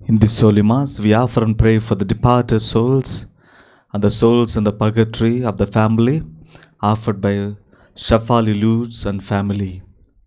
In this Holy Mass, we offer and pray for the departed souls and the souls in the purgatory of the family offered by Shafali Lutz and family.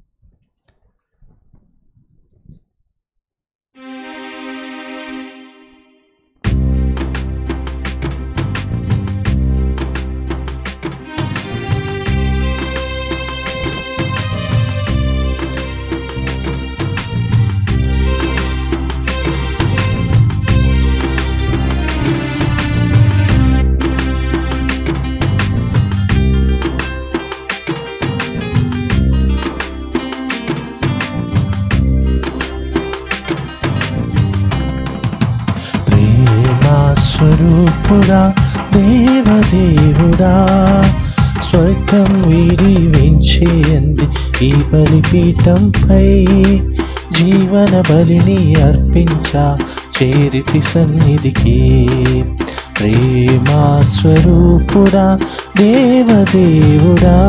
ప్రేమా స్వరూపుడా దేవదేవుడా స్వర్గం వీడి వెంచేయండి ఈ బలిపీఠంపై జీవన బలిని అర్పించా చేరితి సన్నిధికి ప్రేమా స్వరూపుడా దేవదేవుడా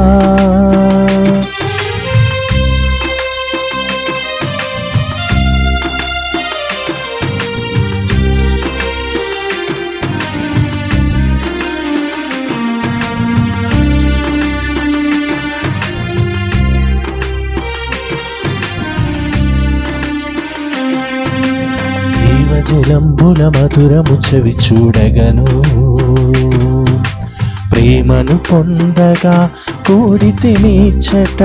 జీవజలంబుల మధురము చెవి చూడగను ప్రేమను పొందగా కూడితే మీచట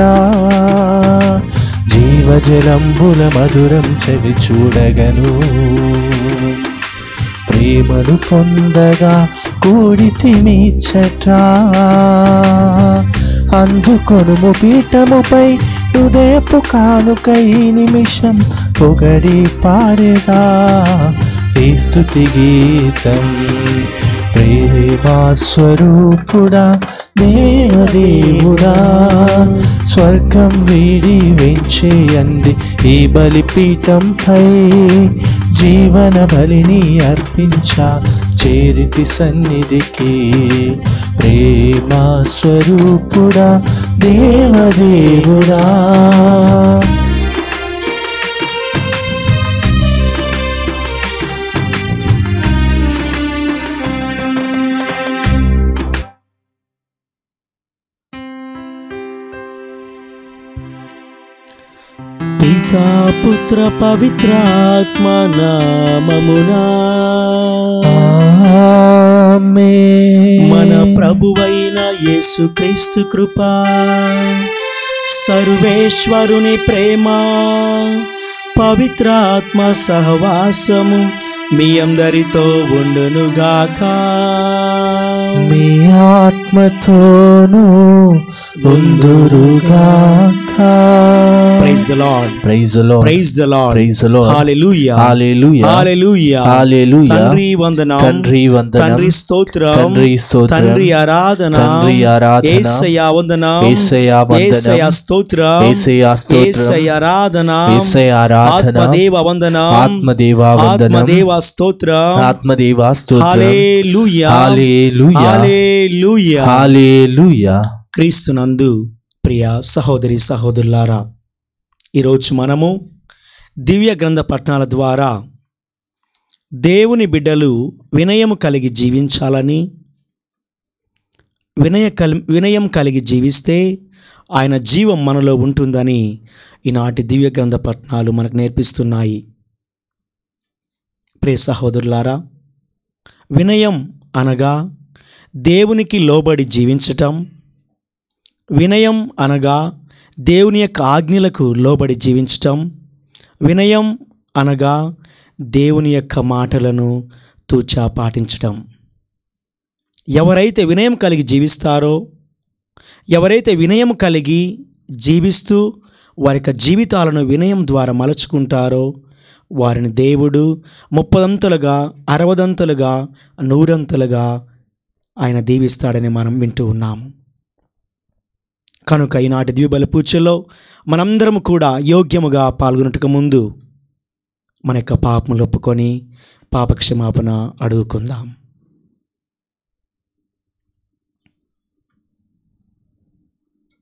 జీవజలంబుల మధురం చెవి చూడగను ప్రేమను పొందగా కూడితే మీచట అందుకొనుము పీఠముపై హృదయపు కానుకై నిమిషం పొగడి పాడేదా ఈ స్థుతి గీతం ప్రేమా స్వరూపుడా దేవదేవుడా స్వర్గం వీడి వెంచేయండి ఈ బలిపీఠంపై జీవన బలిని అర్పించా చేరితి సన్నిధికి ప్రేమా స్వరూపుడా దేవదేవుడా పితా పుత్ర పవిత్రాత్మ నామమునా మన ప్రభువైన యేసుక్రీస్తు కృప సర్వేశ్వరుని ప్రేమ పవిత్రాత్మ సహవాసము మీ అందరితో ఉండునుగాక మీ ఆత్మతోనూ ఉందురుగాక praise the lord praise lord praise the lord praise lord hallelujah hallelujah hallelujah hallelujah తండ్రి వందనం తండ్రి వందనం తండ్రి స్తోత్రం తండ్రి స్తోత్రం తండ్రి ఆరాధన తండ్రి ఆరాధన యేసయ్య వందనం యేసయ్య వందనం యేసయ్య స్తోత్రం యేసయ్య స్తోత్రం యేసయ్య ఆరాధన యేసయ్య ఆరాధన ఆత్మదేవ వందనం ఆత్మదేవ వందనం ఆత్మదేవ స్తోత్రం ఆత్మదేవ స్తోత్రం హల్లెలూయా హల్లెలూయా హల్లెలూయా హల్లెలూయా క్రీస్తునందు ప్రియ సహోదరి సహోదరులారా ఈరోజు మనము దివ్య గ్రంథ పఠనాల ద్వారా దేవుని బిడ్డలు వినయము కలిగి జీవించాలని వినయ కల్ వినయం కలిగి జీవిస్తే ఆయన జీవం మనలో ఉంటుందని ఈనాటి దివ్య గ్రంథ పఠనాలు మనకు నేర్పిస్తున్నాయి ప్రియ సహోదరులారా వినయం అనగా దేవునికి లోబడి జీవించటం వినయం అనగా దేవుని యొక్క ఆజ్ఞలకు లోబడి జీవించటం వినయం అనగా దేవుని యొక్క మాటలను తూచా పాటించటం ఎవరైతే వినయం కలిగి జీవిస్తారో ఎవరైతే వినయం కలిగి జీవిస్తూ వారి యొక్క జీవితాలను వినయం ద్వారా మలుచుకుంటారో వారిని దేవుడు ముప్పదంతలుగా అరవదంతలుగా నూరంతలుగా ఆయన దీవిస్తాడని మనం వింటూ ఉన్నాము కనుక ఈనాటి ద్విబల పూజలో మనందరం కూడా యోగ్యముగా పాల్గొనటకు ముందు మన యొక్క పాపములు ఒప్పుకొని పాపక్షమాపణ అడుగుకుందాం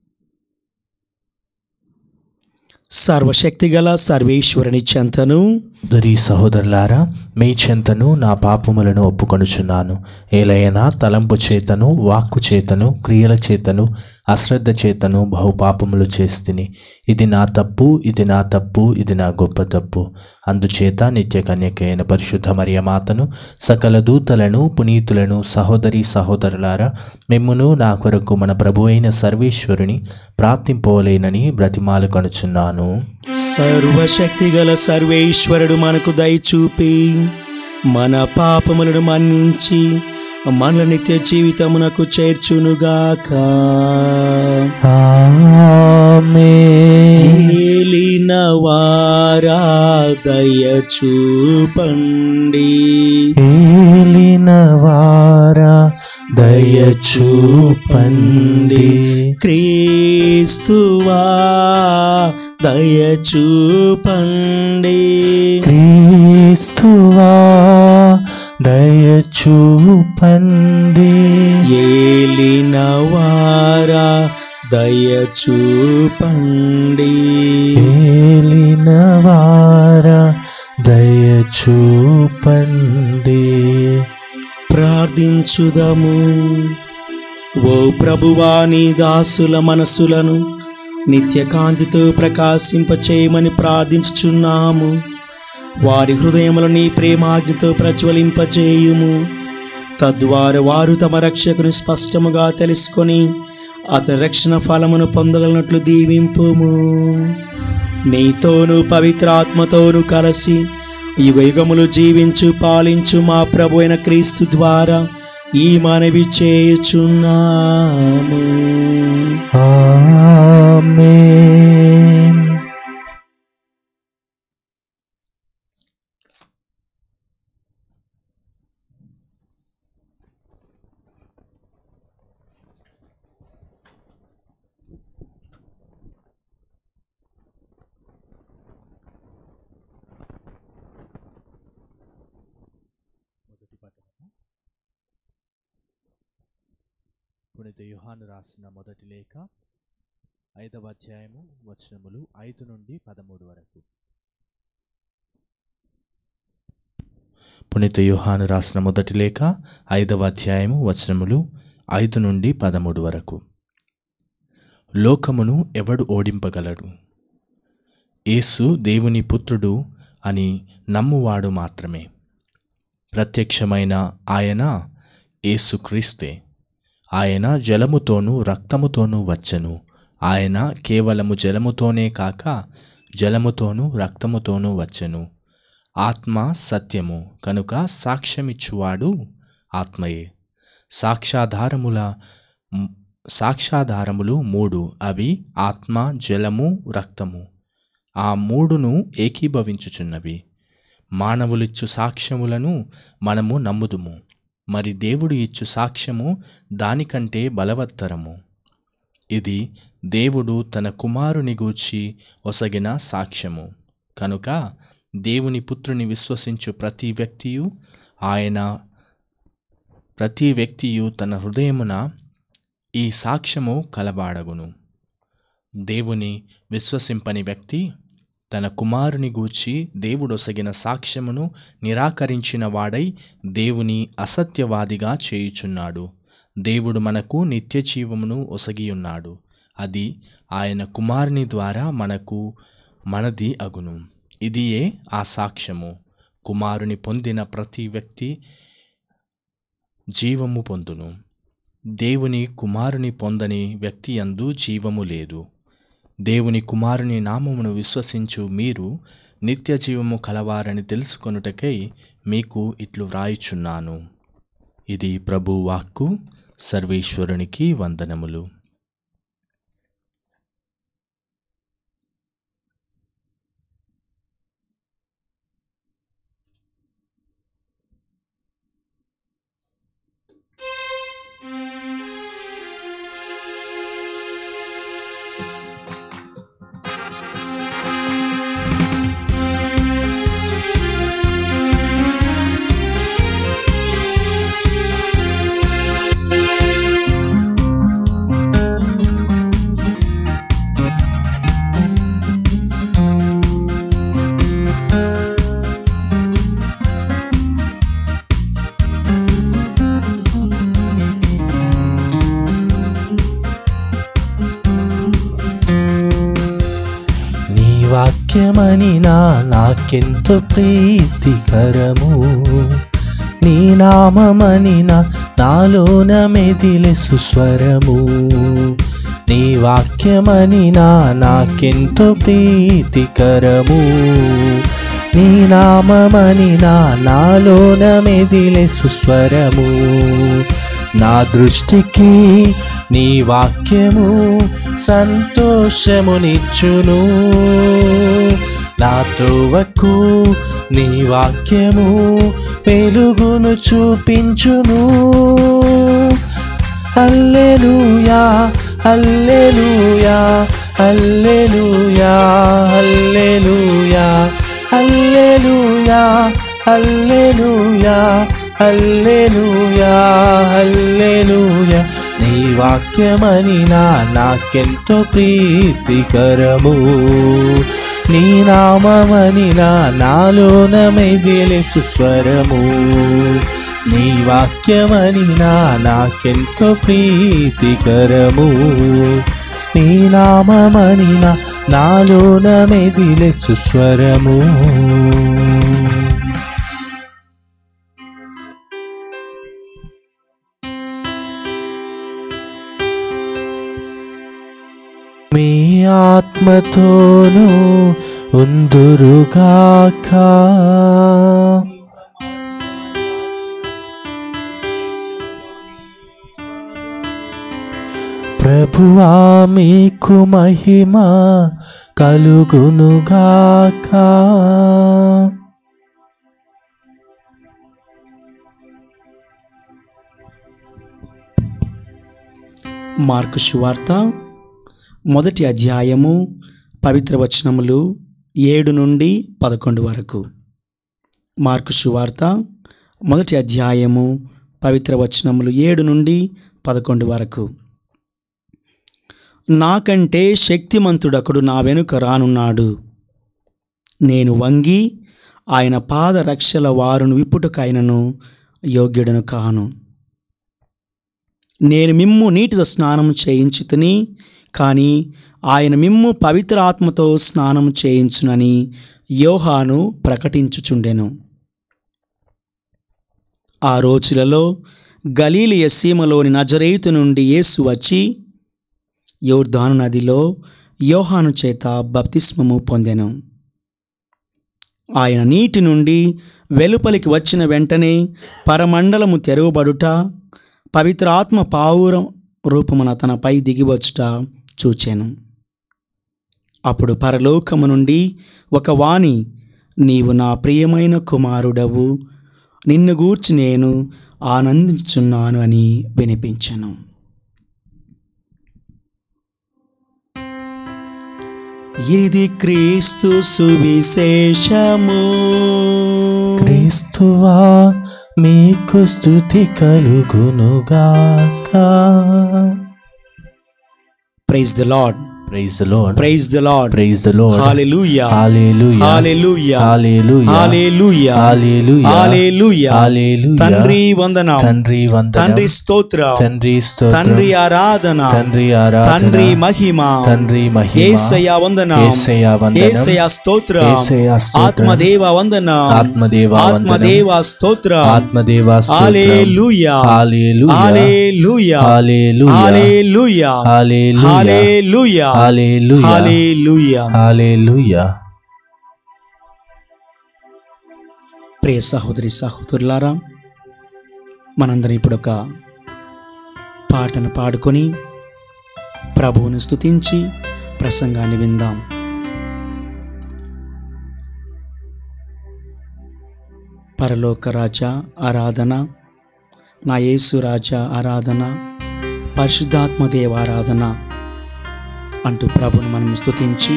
సర్వశక్తిగల సర్వేశ్వరుని చెంతను సహోదరి సహోదరులారా మీ చెంతను నా పాపములను ఒప్పుకొనుచున్నాను ఏలైనా తలంపు చేతను వాక్కు చేతను క్రియల చేతను అశ్రద్ధ చేతను బహు పాపములు చేస్తిని ఇది నా తప్పు ఇది నా తప్పు ఇది నా గొప్ప తప్పు అందుచేత నిత్య కన్యకైన పరిశుద్ధ మరియ మాతను సకల దూతలను పునీతులను సహోదరి సహోదరులారా మిమ్మును నా కొరకు మన ప్రభు అయిన సర్వేశ్వరుని ప్రార్థింపవలేనని బ్రతిమాలు కనుచున్నాను సర్వశక్తి గల సర్వేశ్వరుడు మనకు దయచూపి మన పాపములను మన్నించి మన నిత్య జీవితమునకు చేర్చునుగాక ఏలిన వారా దయచూపండి ఏలిన వారా దయచూపండి క్రీస్తువా దయచూపండి క్రీస్తువా దయచూపండి ఏలిన వారా దయచూపండి ఏలిన వారా దయచూపండి ప్రార్థించుదము ఓ ప్రభువా నీ దాసుల మనసులను నిత్య కాంతితో ప్రకాశింపచేయమని ప్రార్థించుచున్నాము వారి హృదయముల నీ ప్రేమాగ్నితో ప్రజ్వలింపచేయుము తద్వారా వారు తమ రక్షకుని స్పష్టముగా తెలుసుకొని అతని రక్షణ ఫలమును పొందగలనట్లు దీవింపుము నీతోను పవిత్రాత్మతోను కలిసి యుగ యుగములు జీవించు పాలించు మా ప్రభు అయిన క్రీస్తు ద్వారా ఈ మనవి చేయుచున్నాము ఆమేన్ పునీత యోహాను రాసిన మొదటి లేఖ ఐదవ అధ్యాయము వచనములు ఐదు నుండి పదమూడు వరకు పునీత యోహాను రాసిన మొదటి లేఖ ఐదవ అధ్యాయము వచనములు ఐదు నుండి పదమూడు వరకు లోకమును ఎవడు ఓడింపగలడు యేసు దేవుని పుత్రుడు అని నమ్మువాడు మాత్రమే ప్రత్యక్షమైన ఆయన యేసుక్రీస్తే ఆయన జలముతోనూ రక్తముతోనూ వచ్చెను ఆయన కేవలము జలముతోనే కాక జలముతోనూ రక్తముతోనూ వచ్చెను ఆత్మ సత్యము కనుక సాక్ష్యమిచ్చువాడు ఆత్మయే సాక్షాధారముల సాక్షాధారములు మూడు అవి ఆత్మ జలము రక్తము ఆ మూడును ఏకీభవించుచున్నవి మానవులిచ్చు సాక్ష్యములను మనము నమ్ముదుము మరి దేవుడు ఇచ్చు సాక్ష్యము దానికంటే బలవత్తరము ఇది దేవుడు తన కుమారుని గూర్చి ఒసగిన సాక్ష్యము కనుక దేవుని పుత్రుని విశ్వసించు ప్రతి వ్యక్తియు ఆయన ప్రతి వ్యక్తియు తన హృదయమున ఈ సాక్ష్యము కలబాడగును దేవుని విశ్వసింపని వ్యక్తి తన కుమారుని గూర్చి దేవుడొసగిన సాక్ష్యమును నిరాకరించిన వాడై దేవుని అసత్యవాదిగా చేయుచున్నాడు దేవుడు మనకు నిత్య జీవమును ఒసగియున్నాడు అది ఆయన కుమారుని ద్వారా మనకు మనది అగును ఇదియే ఆ సాక్ష్యము కుమారుని పొందిన ప్రతి వ్యక్తి జీవము పొందును దేవుని కుమారుని పొందని వ్యక్తి యందు జీవము లేదు దేవుని కుమారుని నామమును విశ్వసించు మీరు నిత్య జీవము కలవారని తెలుసుకొనుటకై మీకు ఇట్లు వ్రాయుచున్నాను ఇది ప్రభు వాక్కు సర్వేశ్వరునికి వందనములు ఆ వాక్యమని నా నాకెంతో ప్రీతికరము నీ నామమని నా నాలోన మెదిలే సుస్వరము నీ వాక్యమని నా నాకెంతో ప్రీతికరము నీ నామమని నా నాలోన మెదిలే సుస్వరము నా దృష్టికి నీ వాక్యము సంతోషమునిచ్చును నా త్రోవకు నీ వాక్యము వెలుగును చూపించును హల్లెలూయా hallelujah hallelujah hallelujah hallelujah hallelujah hallelujah హల్లెలూయా నీ వాక్యమని నా నాకెంతో ప్రీతికరము నీ నామమని నా నాలోన మెదిలే సుస్వరము నీ వాక్యమని నా నాకెంతో ప్రీతికరము నీ నామమని నా నాలోన మెదిలే సుస్వరము మీ ఆత్మతోనూ ఉందురుగాక ప్రభువా మీకు మహిమ కలుగునుగాక మార్కు సువార్త మొదటి అధ్యాయము పవిత్ర వచనములు ఏడు నుండి పదకొండు వరకు మార్కు సువార్త మొదటి అధ్యాయము పవిత్ర వచనములు ఏడు నుండి పదకొండు వరకు నాకంటే శక్తిమంతుడొకడు నా వెనుక రానున్నాడు నేను వంగి ఆయన పాద రక్షల వారును విప్పుటకైనను యోగ్యుడను కాను నేను మిమ్ము నీటితో స్నానం చేయించుతని కానీ ఆయన మిమ్ము పవిత్ర ఆత్మతో స్నానం చేయించునని యోహాను ప్రకటించుచుండెను ఆ రోజులలో గలీలియ సీమలోని నజరేతు నుండి యేసు వచ్చి యోర్దాను నదిలో యోహాను చేత బప్తిస్మము పొందెను ఆయన నీటి నుండి వెలుపలికి వచ్చిన వెంటనే పరమండలము తెరవబడుట పవిత్రాత్మ పావురం రూపమున తనపై దిగివచ్చుట చూచాను అప్పుడు పరలోకము నుండి ఒక వాణి నీవు నా ప్రియమైన కుమారుడవు నిన్ను గూర్చి నేను ఆనందించున్నాను అని వినిపించను ఇది క్రీస్తు సువిశేషము క్రీస్తువా మీకు స్థుతి కలుగునుగాక praise the lord praise the lord praise the lord praise the lord hallelujah hallelujah hallelujah hallelujah hallelujah hallelujah hallelujah hallelujah తండ్రి వందనం తండ్రి వందనం తండ్రి స్తోత్రం తండ్రి స్తోత్రం తండ్రి ఆరాధన తండ్రి ఆరాధన తండ్రి మహిమ తండ్రి మహిమ ఏసయ్య వందనం యేసయ్య వందనం ఏసయ్య స్తోత్రం యేసయ్య స్తోత్రం ఆత్మదేవ వందనం ఆత్మదేవ వందనం ఆత్మదేవ స్తోత్రం ఆత్మదేవ స్తోత్రం హల్లెలూయా hallelujah hallelujah hallelujah hallelujah hallelujah hallelujah hallelujah hallelujah హల్లెలూయా ప్రియ సహోదరి సహోదరులారా మనందరం ఇప్పుడు ఒక పాటను పాడుకొని ప్రభువును స్తుతించి ప్రసంగాన్ని విందాం పరలోక రాజా ఆరాధన నా యేసు రాజా ఆరాధన పరిశుద్ధాత్మ దేవ ఆరాధన అంటూ ప్రభును మనం స్తుతించి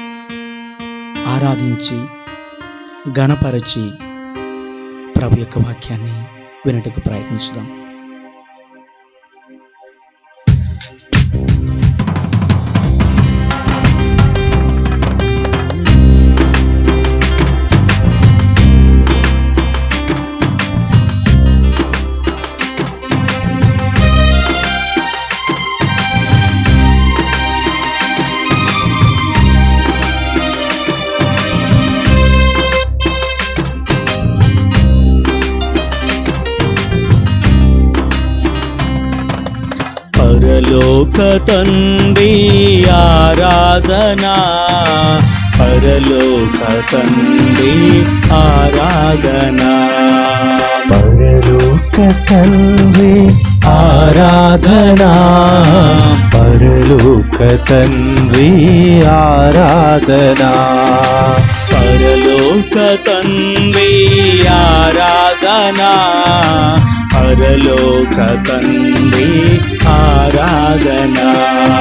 ఆరాధించి గణపరచి ప్రభు యొక్క వాక్యాన్ని వినటకు ప్రయత్నించుదాం పరలోక తండ్రి ఆరాధనా పరలోక తండ్రి ఆరాధనా పరలోక తండ్రి ఆరాధనా పరలోక తండ్రి ఆరాధనా పరలోక తండ్రి ఆరాధనా పరలోక తండ్రి ఆరాధనా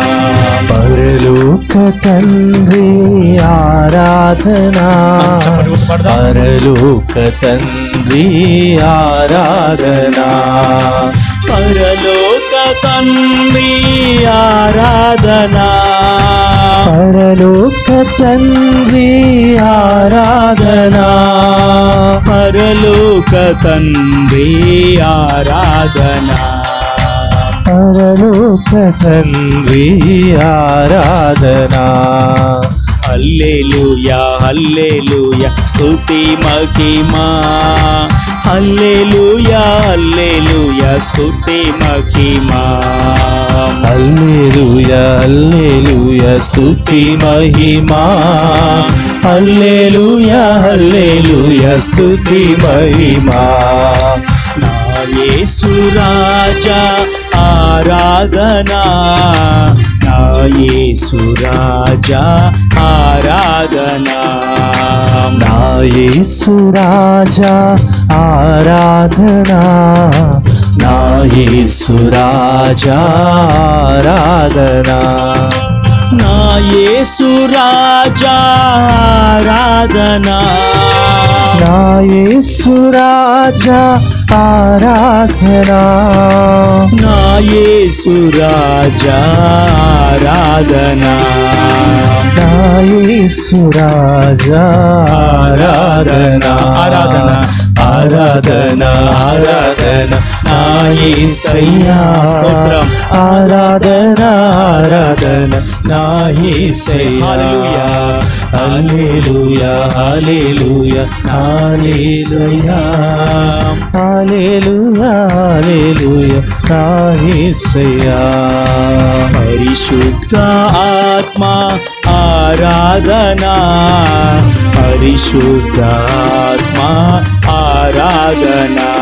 పరలోక తండ్రి ఆరాధనా చప్పటి కొట్టి పాడదాం. పరలోక తండ్రి ఆరాధనా పరలోక తండ్రి ఆరాధనా పరలోక తండ్రి ఆరాధనా పరలోక తండ్రి ఆరాధనా పరలోక తండ్రి ఆరాధనా హల్లెలూయా హల్లెలూయా స్తుతి మహిమా హల్లెలూయా హల్లెలూయా స్తుతి మహిమా హల్లెలూయా హల్లెలూయా స్తుతి మహిమా హల్లెలూయా హల్లెలూయా స్తుతి మహిమా నా యేసు రాజా ఆరాధనా నా యేసు రాజా ఆరాధనా నా యేసు రాజా ఆరాధనా నా యేసు రాజా ఆరాధనా నా యేసు రాజా ఆరాధనా నా యేసు రాజా ఆరాధనా నా యేసు రాజా ఆరాధనా నా యేసు రాజా ఆరాధనా ఆరాధన ఆరాధన ఆరాధన నా యేసయ్యా స్తోత్రం. ఆరాధన ఆరాధన నా యేసయ్యా హల్లెలూయా హల్లెలూయా హల్లెలూయా హల్లెలూయా హల్లెలూయా నా యేసయ్యా పరిశుద్ధ ఆత్మ ఆరాధనా పరిశుద్ధ ఆత్మ ఆరాధనా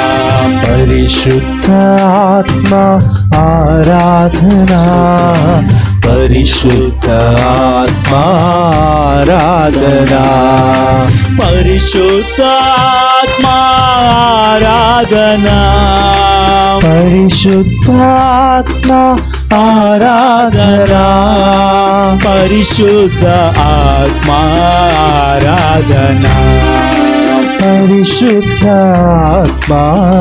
పరిశుద్ధ ఆత్మ ఆరాధనా పరిశుద్ధ ఆత్మ ఆరాధనా పరిశుద్ధ ఆత్మ ఆరాధనా పరిశుద్ధ ఆత్మ ఆరాధనా పరిశుద్ధ ఆత్మ ఆరాధనా పరిశుద్ధ ఆత్మ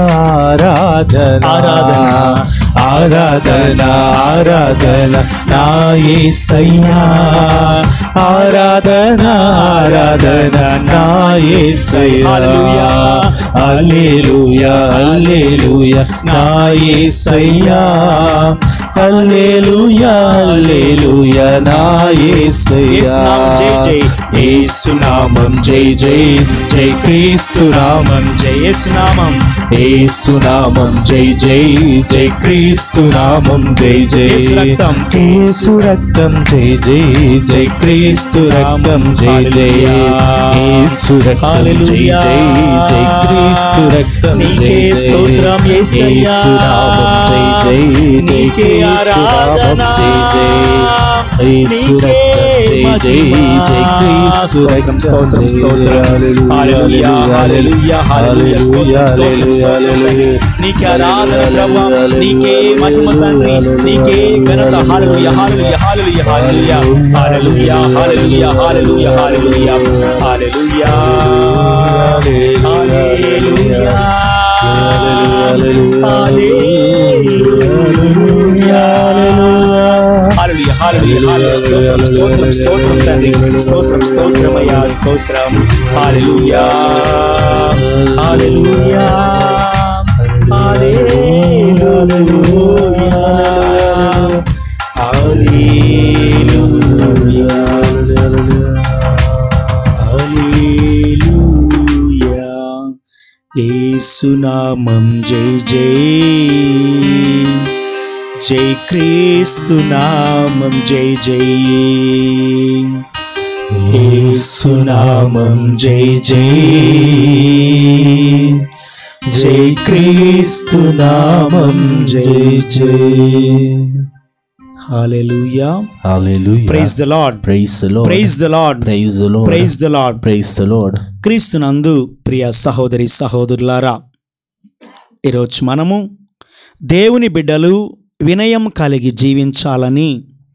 ఆరాధనా ఆరాధన. ఆరాధన ఆరాధన నా యేసయ్యా ఆరాధన ఆరాధన నా యేసయ్యా హల్లెలూయా హల్లెలూయా నా యేసయ్యా హల్లెలూయా హల్లెలూయా నా యేసయ్యా యేసునామం జై జై యేసునామం జై జై జై క్రీస్తు నామం జై యేసునామం యేసునామం జై జై జై క్రీస్తు నామం జై జై యేసు రక్తం. యేసు రక్తం జై జై జై క్రీస్తు రక్తం జై జై యేసు రక్తం జై జై జై క్రీస్తు రక్తం జై నీకే జై స్తోత్రం యేసయ్యా. యేసునామం జై జై జై నీకే క్రీస్తు నామం ఆరాధన. జై జై యేసు నీకే రక్తం జై జై జై క్రీస్తు స్తోత్రం, రక్తం స్తోత్రం, జై స్తోత్రం. హల్లెలూయా, హల్లెలూయా, హల్లెలూయా, స్తోత్రం, స్తోత్రం, స్తోత్రం తండ్రి. నీకే ఆరాధన ప్రభా నీకే మహిమ తండ్రి నీకే ఘనత హల్లెలూయా hallelujah hallelujah hallelujah hallelujah hallelujah hallelujah hallelujah hallelujah hallelujah hallelujah hallelujah హల్లెలూయా స్తోత్రం స్తోత్రం స్తోత్రం తండ్రి స్తోత్రం స్తోత్రమయ్యా స్తోత్రం హల్లెలూయా హల్లెలూయా హల్లెలూయా హల్లెలూయా హల్లెలూయా యేసునామం జై జై జై క్రీస్తు నామం జై జై యేసునామం జై జై జై క్రీస్తు నామం జై జై hallelujah hallelujah praise the lord praise the lord praise the lord praise the lord praise the lord praise the lord క్రీస్తునందు ప్రియ సహోదరి సహోదరులారా ఈరోజు మనము దేవుని బిడ్డలు వినయం కలిగి జీవించాలని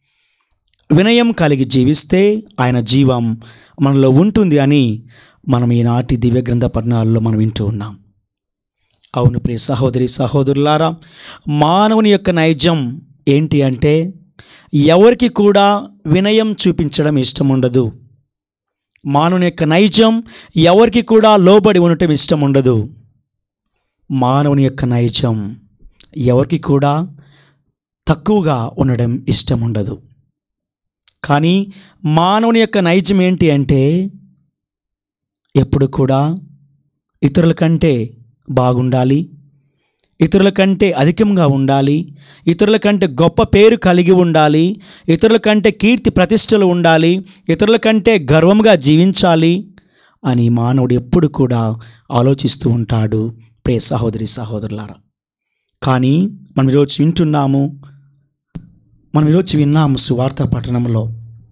వినయం కలిగి జీవిస్తే ఆయన జీవం మనలో ఉంటుంది అని మనం ఈనాటి దివ్య గ్రంథ పఠనాల్లో మనం వింటూ ఉన్నాం అవును ప్రియ సహోదరి సహోదరులారా మానవుని యొక్క నైజం ఏంటి అంటే ఎవరికి కూడా వినయం చూపించడం ఇష్టం ఉండదు మానవుని యొక్క నైజం ఎవరికి కూడా లోబడి ఉండటం ఇష్టం ఉండదు మానవుని యొక్క నైజం ఎవరికి కూడా తక్కువగా ఉండడం ఇష్టం ఉండదు కానీ మానవుని యొక్క నైజం ఏంటి అంటే ఎప్పుడు కూడా ఇతరుల కంటే బాగుండాలి ఇతరుల కంటే అధికంగా ఉండాలి ఇతరుల కంటే గొప్ప పేరు కలిగి ఉండాలి ఇతరుల కంటే కీర్తి ప్రతిష్టలు ఉండాలి ఇతరుల కంటే గర్వంగా జీవించాలి అని మానవుడు ఎప్పుడు కూడా ఆలోచిస్తూ ఉంటాడు ప్రే సహోదరి సహోదరులారా కానీ మనం ఈరోజు వింటున్నాము మనం ఈరోజు విన్నాము సువార్త పట్టణంలో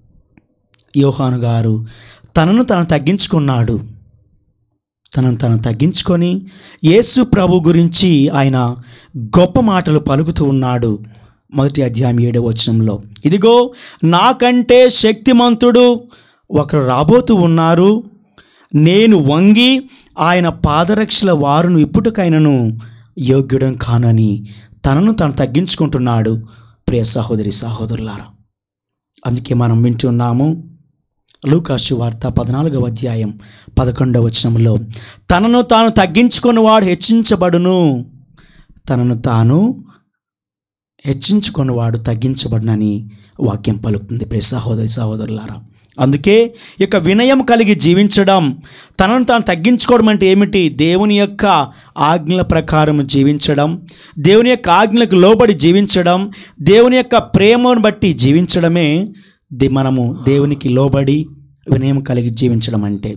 యోహాను గారు తనను తను తగ్గించుకున్నాడు తనను తను తగ్గించుకొని యేసు ప్రభు గురించి ఆయన గొప్ప మాటలు పలుకుతూ ఉన్నాడు మొదటి అధ్యాయం ఏడవ వచనంలో ఇదిగో నాకంటే శక్తిమంతుడు ఒకరు రాబోతూ ఉన్నారు నేను వంగి ఆయన పాదరక్షల వారును ఇప్పుటికైనను యోగ్యుడం కానని తనను తను తగ్గించుకుంటున్నాడు ప్రియ సహోదరి సహోదరులారా అందుకే మనం వింటున్నాము లూకాసు వార్త పద్నాలుగవ అధ్యాయం పదకొండవ వచనంలో తనను తాను తగ్గించుకున్నవాడు హెచ్చించబడును తనను తాను హెచ్చించుకున్నవాడు తగ్గించబడునని వాక్యం పలుకుతుంది ప్రియ సహోదరి సహోదరులారా అందుకే ఇక వినయం కలిగి జీవించడం తనను తాను తగ్గించుకోవడం అంటే ఏమిటి దేవుని యొక్క ఆజ్ఞల ప్రకారం జీవించడం దేవుని యొక్క ఆజ్ఞలకు లోబడి జీవించడం దేవుని యొక్క ప్రేమను బట్టి జీవించడమే ది- మనము దేవునికి లోబడి వినయం కలిగి జీవించడం అంటే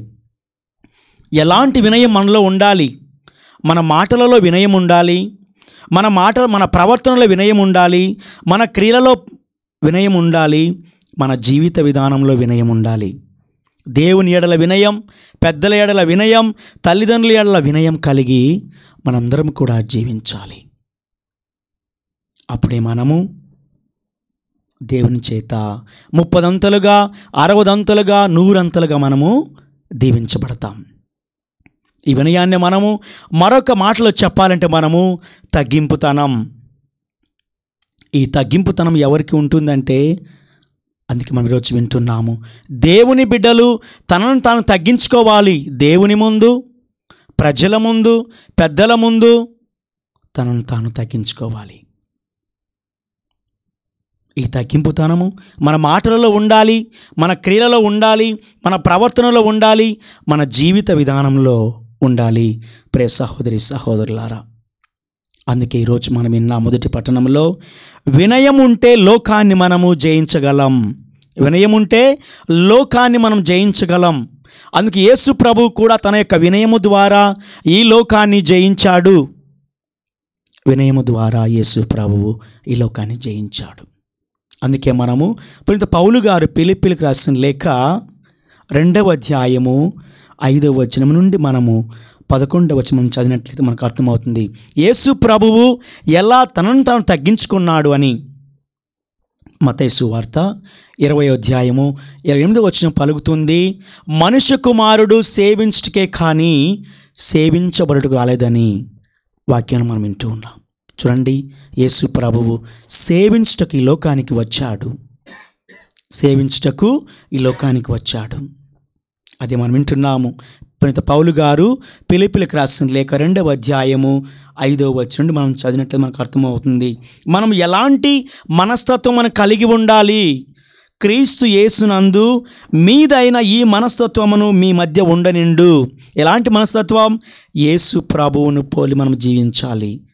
ఎలాంటి వినయం మనలో ఉండాలి మన మాటలలో వినయం ఉండాలి మన మాట మన ప్రవర్తనలో వినయం ఉండాలి మన క్రియలలో వినయం ఉండాలి మన జీవిత విధానంలో వినయం ఉండాలి దేవుని ఎడల వినయం పెద్దల ఎడల వినయం తల్లిదండ్రుల ఎడల వినయం కలిగి మనందరం కూడా జీవించాలి అప్పుడే మనము దేవుని చేత ముప్పదంతలుగా అరవదంతలుగా నూరంతలుగా మనము దీవించబడతాం ఈ వినయాన్ని మనము మరొక మాటలో చెప్పాలంటే మనము తగ్గింపుతనం ఈ తగ్గింపుతనం ఎవరికి ఉంటుందంటే అందుకే మనం ఈరోజు వింటున్నాము దేవుని బిడ్డలు తనను తాను తగ్గించుకోవాలి దేవుని ముందు ప్రజల ముందు పెద్దల ముందు తనను తాను తగ్గించుకోవాలి ఈ తగ్గింపుతనము మన మాటలలో ఉండాలి మన క్రియలలో ఉండాలి మన ప్రవర్తనలో ఉండాలి మన జీవిత విధానంలో ఉండాలి ప్రే సహోదరి సహోదరులారా అందుకే ఈరోజు మనం విన్న మొదటి పట్టణంలో వినయం ఉంటే లోకాన్ని మనము జయించగలం వినయం ఉంటే లోకాన్ని మనం జయించగలం అందుకే యేసు ప్రభు కూడా తన యొక్క వినయము ద్వారా ఈ లోకాన్ని జయించాడు వినయము ద్వారా యేసు ప్రభువు ఈ లోకాన్ని జయించాడు అందుకే మనము పునీత పౌలు గారు పిలిపిలికి రాసిన లేఖ రెండవ అధ్యాయము ఐదవ వచనం నుండి మనము పదకొండవ వచనం చదివినట్లయితే మనకు అర్థమవుతుంది యేసు ప్రభువు ఎలా తనను తాను తగ్గించుకున్నాడు అని మతైసు వార్త ఇరవై అధ్యాయము ఇరవై ఎనిమిది వచ్చిన పలుకుతుంది మనుష్య కుమారుడు సేవించుటకే కానీ సేవించబడుటకు రాలేదని వాక్యాన్ని మనం వింటూ ఉన్నాం చూడండి యేసు ప్రభువు సేవించుటకు ఈ లోకానికి వచ్చాడు సేవించుటకు ఈ లోకానికి వచ్చాడు అది మనం వింటున్నాము పునీత పౌలు గారు పిలిపిలికి రాసిన లేఖ రెండవ అధ్యాయము ఐదవ వచ్చి నుండి మనం చదివినట్లయితే మనకు అర్థమవుతుంది మనం ఎలాంటి మనస్తత్వం మనం కలిగి ఉండాలి క్రీస్తు యేసునందు మీదైన ఈ మనస్తత్వమును మీ మధ్య ఉండనిండు ఎలాంటి మనస్తత్వం యేసు ప్రభువును పోలి మనం జీవించాలి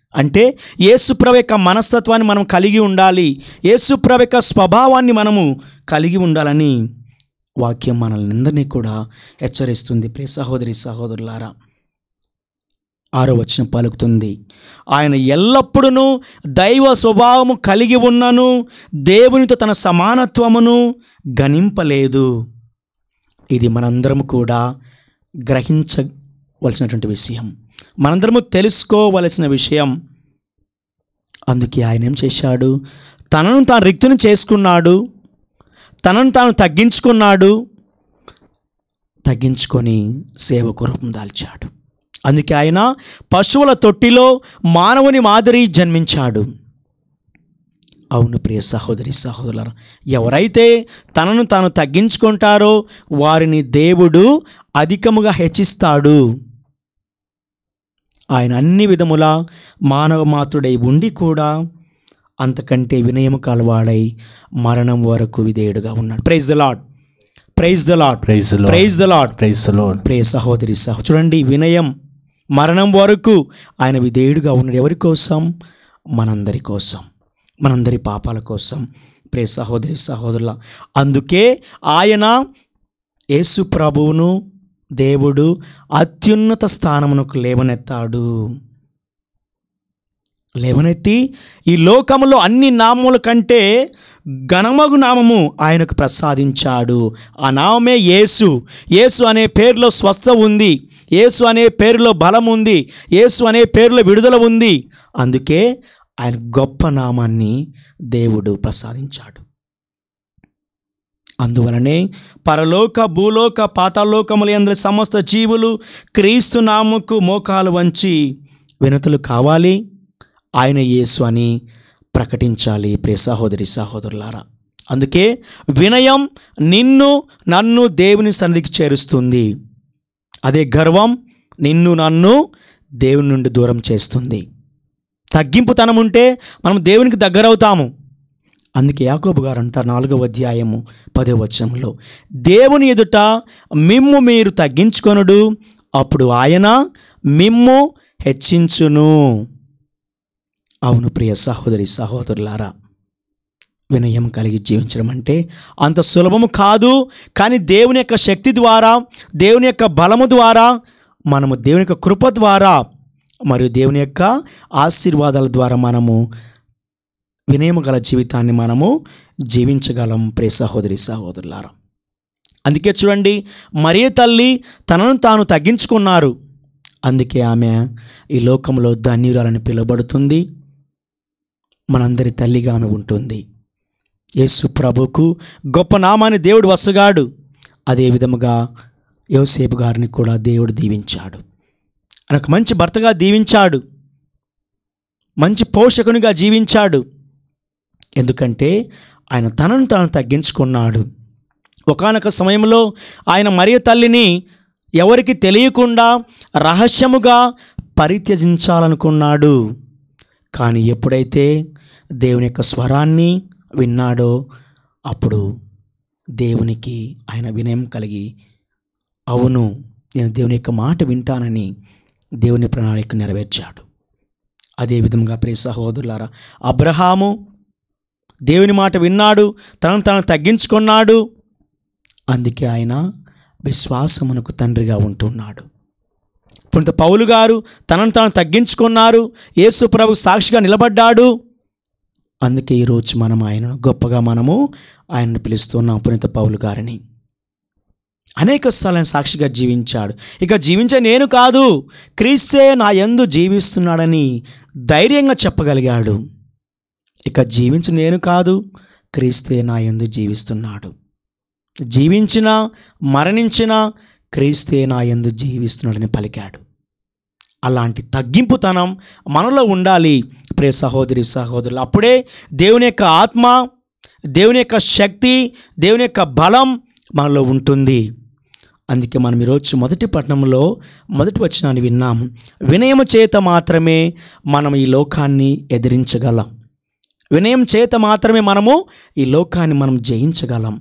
అంటే యేసుప్రభు యొక్క మనస్తత్వాన్ని మనం కలిగి ఉండాలి యేసుప్రభు యొక్క స్వభావాన్ని మనము కలిగి ఉండాలని వాక్యం మనల్ని అందరినీ కూడా హెచ్చరిస్తుంది ప్రియ సహోదరి సహోదరులారా ఆరో వచనం పలుకుతుంది ఆయన ఎల్లప్పుడూ దైవ స్వభావము కలిగి ఉన్నను దేవునితో తన సమానత్వమును గణింపలేదు ఇది మనందరం కూడా గ్రహించవలసినటువంటి విషయం మనందరము తెలుసుకోవలసిన విషయం అందుకే ఆయన ఏం చేశాడు తనను తాను రిక్తుని చేసుకున్నాడు తనను తాను తగ్గించుకున్నాడు తగ్గించుకొని సేవకు రూపం దాల్చాడు అందుకే ఆయన పశువుల తొట్టిలో మానవుని మాదిరి జన్మించాడు అవును ప్రియ సహోదరి సహోదరుల ఎవరైతే తనను తాను తగ్గించుకుంటారో వారిని దేవుడు అధికముగా హెచ్చిస్తాడు ఆయన అన్ని విధముల మానవ మాతృడై ఉండి కూడా అంతకంటే వినయము కలవాడై మరణం వరకు విధేయుడుగా ఉన్నాడు praise the lord praise the lord praise praise the lord praise lord ప్రియ సహోదరి సహ చూడండి వినయం మరణం వరకు ఆయన విధేయుడుగా ఉన్నాడు ఎవరి కోసం మనందరి కోసం మనందరి పాపాల కోసం ప్రియ సహోదరి సహోదరుల అందుకే ఆయన యేసు ప్రభువును దేవుడు అత్యున్నత స్థానమునకు లేవనెత్తాడు లేవనెత్తి ఈ లోకములో అన్ని నామముల కంటే ఘనమగు నామము ఆయనకు ప్రసాదించాడు ఆ నామమే యేసు యేసు అనే పేరులో స్వస్థ ఉంది యేసు అనే పేరులో బలం ఉంది యేసు అనే పేరులో విడుదల ఉంది అందుకే ఆయన గొప్ప నామాన్ని దేవుడు ప్రసాదించాడు అందువలనే పరలోక భూలోక పాతాలోకములు అందరి సమస్త జీవులు క్రీస్తు నామకు మోకాలు వంచి వినతులు కావాలి ఆయన యేసు అని ప్రకటించాలి ప్రియ సహోదరి సహోదరులారా అందుకే వినయం నిన్ను నన్ను దేవుని సన్నిధికి చేరుస్తుంది అదే గర్వం నిన్ను నన్ను దేవుని నుండి దూరం చేస్తుంది తగ్గింపుతనం ఉంటే మనం దేవునికి దగ్గరవుతాము అందుకే యాకోబు గారు అంటారు నాలుగవ అధ్యాయము పదో వచనంలో దేవుని ఎదుట మిమ్ము మీరు తగ్గించుకొనుడు అప్పుడు ఆయన మిమ్ము హెచ్చించును అవును ప్రియ సహోదరి సహోదరులారా వినయం కలిగి జీవించడం అంటే అంత సులభము కాదు కానీ దేవుని యొక్క శక్తి ద్వారా దేవుని యొక్క బలము ద్వారా మనము దేవుని యొక్క కృప ద్వారా మరియు దేవుని యొక్క ఆశీర్వాదాల ద్వారా మనము వినయము గల జీవితాన్ని మనము జీవించగలం ప్రియ సహోదరి సహోదరులారా అందుకే చూడండి మరియ తల్లి తనను తాను తగ్గించుకున్నారు అందుకే ఆమె ఈ లోకంలో ధన్యురాలని పిలువబడుతుంది మనందరి తల్లిగా ఆమె ఉంటుంది యేసు ప్రభుకు గొప్ప నామాన్ని దేవుడు వసగాడు అదే విధముగా యోసేపు గారిని కూడా దేవుడు దీవించాడు ఆయన ఒక మంచి భర్తగా దీవించాడు మంచి పోషకునిగా జీవించాడు ఎందుకంటే ఆయన తనను తాను తగ్గించుకున్నాడు ఒకానొక సమయంలో ఆయన మరియ తల్లిని ఎవరికి తెలియకుండా రహస్యముగా పరిత్యజించాలనుకున్నాడు కానీ ఎప్పుడైతే దేవుని యొక్క స్వరాన్ని విన్నాడో అప్పుడు దేవునికి ఆయన వినయం కలిగి అవును నేను దేవుని యొక్క మాట వింటానని దేవుని ప్రణాళిక నెరవేర్చాడు అదేవిధంగా ప్రియ సహోదరులారా అబ్రహాము దేవుని మాట విన్నాడు తనను తను తగ్గించుకున్నాడు అందుకే ఆయన విశ్వాసమునకు తండ్రిగా ఉంటున్నాడు పునీత పౌలు గారు తనను తాను తగ్గించుకున్నారు యేసు ప్రభు సాక్షిగా నిలబడ్డాడు అందుకే ఈరోజు మనం ఆయనను గొప్పగా మనము ఆయనను పిలుస్తున్నాం పునీత పౌలు గారిని అనేక సార్లు ఆయన సాక్షిగా జీవించాడు ఇక జీవించే నేను కాదు క్రీస్తే నా యందు జీవిస్తున్నాడని ధైర్యంగా చెప్పగలిగాడు ఇక జీవించి నేను కాదు క్రీస్తే నా యందు జీవిస్తున్నాడు జీవించిన మరణించిన క్రీస్తే నా యందు జీవిస్తున్నాడని పలికాడు అలాంటి తగ్గింపుతనం మనలో ఉండాలి ప్రియ సహోదరి సహోదరులు అప్పుడే దేవుని యొక్క ఆత్మ దేవుని యొక్క శక్తి దేవుని యొక్క బలం మనలో ఉంటుంది అందుకే మనం ఈరోజు మొదటి పట్టణంలో మొదటి వచనాన్ని విన్నాం వినయము చేత మాత్రమే మనం ఈ లోకాన్ని ఎదిరించగలం వినయం చేత మాత్రమే మనము ఈ లోకాన్ని మనం జయించగలం